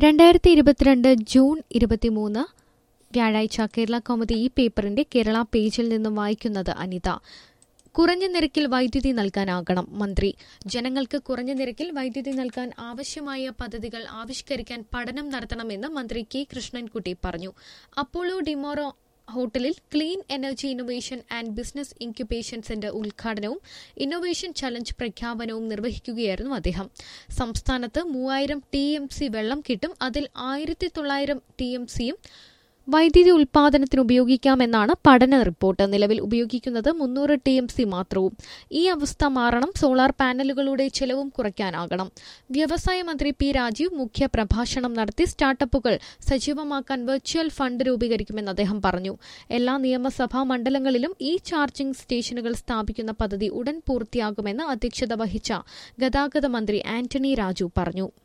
രണ്ടായിരത്തി ഇരുപത്തിരണ്ട് ജൂൺ ഇരുപത്തിമൂന്ന് വ്യാഴാഴ്ച കേരള കൗമുദി ഈ പേപ്പറിന്റെ കേരള പേജിൽ നിന്നും വായിക്കുന്നത് അനിത കുറഞ്ഞ നിരക്കിൽ വൈദ്യുതി നൽകാനാകണം മന്ത്രി ജനങ്ങൾക്ക് കുറഞ്ഞ നിരക്കിൽ വൈദ്യുതി നൽകാൻ ആവശ്യമായ പദ്ധതികൾ ആവിഷ്കരിക്കാൻ പഠനം നടത്തണമെന്ന് മന്ത്രി കെ കൃഷ്ണൻകുട്ടി പറഞ്ഞു അപ്പോളോ ഡിമോറോ ഹോട്ടലിൽ clean energy innovation and business incubation centre ഉദ്ഘാടനവും ഇന്നൊവേഷൻ ചലഞ്ച് പ്രഖ്യാപനവും നിർവഹിക്കുകയായിരുന്നു അദ്ദേഹം സംസ്ഥാനത്ത് മൂവായിരം ടി എം സി വെള്ളം കിട്ടും അതിൽ ആയിരത്തി തൊള്ളായിരം ടി എം സിയും വൈദ്യുതി ഉൽപാദനത്തിന് ഉപയോഗിക്കാമെന്നാണ് പഠന റിപ്പോർട്ട് നിലവിൽ ഉപയോഗിക്കുന്നത് മുന്നൂറ് ടി എം സി മാത്രവും ഈ അവസ്ഥ മാറണം സോളാർ പാനലുകളുടെ ചെലവും കുറയ്ക്കാനാകണം വ്യവസായ മന്ത്രി പി രാജീവ് മുഖ്യ പ്രഭാഷണം നടത്തി സ്റ്റാർട്ടപ്പുകൾ സജീവമാക്കാൻ വെർച്വൽ ഫണ്ട് രൂപീകരിക്കുമെന്ന് അദ്ദേഹം പറഞ്ഞു എല്ലാ നിയമസഭാ മണ്ഡലങ്ങളിലും ഈ ചാർജിംഗ് സ്റ്റേഷനുകൾ സ്ഥാപിക്കുന്ന പദ്ധതി ഉടൻ പൂർത്തിയാകുമെന്ന് അധ്യക്ഷത വഹിച്ച ഗതാഗത മന്ത്രി ആന്റണി രാജു പറഞ്ഞു